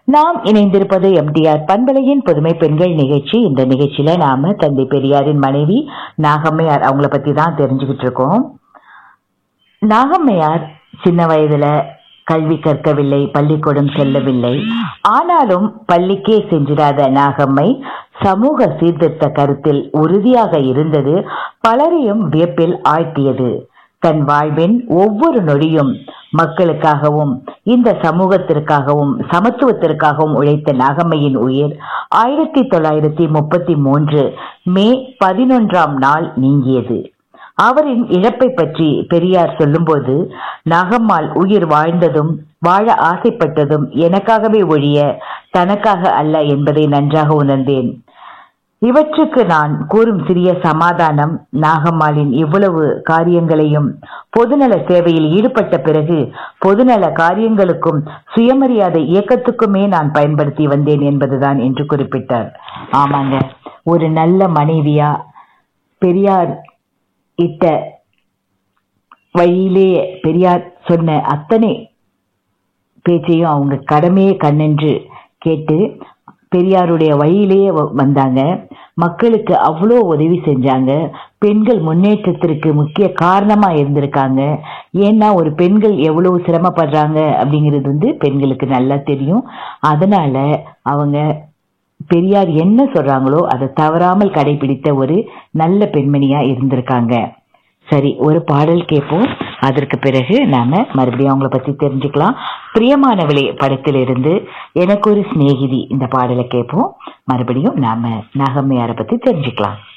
நாம் இணைந்திருப்பது எம்டிஆர் பண்பலையின் புதுமை பெண்கள் நிகழ்ச்சி இந்த நிகழ்ச்சியில நாம தந்தை பெரியாரின் மனைவி நாகம்மையார் அவங்கள பத்தி தான் தெரிஞ்சுக்கிட்டு இருக்கோம் நாகம்மையார் சின்ன வயதுல கல்வி கற்கவில்லை பள்ளிக்கூடம் செல்லவில்லை ஆனாலும் பள்ளிக்கே சென்றிராத நாகம்மை சமூக சீர்திருத்த கருத்தில் உறுதியாக இருந்தது பலரையும் வியப்பில் ஆழ்த்தியது தன் வாழ்வின் ஒவ்வொரு நொடியும் மக்களுக்காகவும் இந்த சமூகத்திற்காகவும் சமத்துவத்திற்காகவும் உழைத்த நாகம்மையின் உயிர் ஆயிரத்தி தொள்ளாயிரத்தி முப்பத்தி மூன்று மே பதினொன்றாம் நாள் நீங்கியது அவரின் இழப்பை பற்றி பெரியார் சொல்லும்போது நாகம்மாள் உயிர் வாழ்ந்ததும் வாழ ஆசைப்பட்டதும் எனக்காகவே ஒழிய தனக்காக அல்ல என்பதை நன்றாக உணர்ந்தேன் இவற்றுக்கு நான் கூறும் சிறிய சமாதானம் நாகம்மாளின் இவ்வளவு காரியங்களையும் பொதுநல சேவையில் ஈடுபட்ட பிறகு பொதுநல காரியங்களுக்கும் சுயமரியாதை இயக்கத்துக்குமே நான் பயன்படுத்தி வந்தேன் என்பதுதான் என்று குறிப்பிட்டார் ஆமாங்க ஒரு நல்ல மனைவியா பெரியார் இட்ட வழியிலேயே பெரியார் சொன்ன அத்தனை பேச்சையும் அவங்க கடமையே கண்ணென்று கேட்டு பெரியாருடைய வழியிலேயே வ- வந்தாங்க மக்களுக்கு அவ்வளோ உதவி செஞ்சாங்க பெண்கள் முன்னேற்றத்திற்கு முக்கிய காரணமா இருந்திருக்காங்க ஏன்னா ஒரு பெண்கள் எவ்வளவு சிரமப்படுறாங்க அப்படிங்கிறது வந்து பெண்களுக்கு நல்லா தெரியும் அதனால அவங்க பெரியார் என்ன சொல்றாங்களோ அதை தவறாமல் கடைபிடித்த ஒரு நல்ல பெண்மணியா இருந்திருக்காங்க சரி ஒரு பாடல் கேட்போம் அதற்கு பிறகு நாம மறுபடியும் அவங்கள பத்தி தெரிஞ்சுக்கலாம் பிரியமானவளே படத்திலிருந்து எனக்கு ஒரு சிநேகிதி இந்த பாடலை கேட்போம் மறுபடியும் நாம நாகம்மையாரை பத்தி தெரிஞ்சுக்கலாம்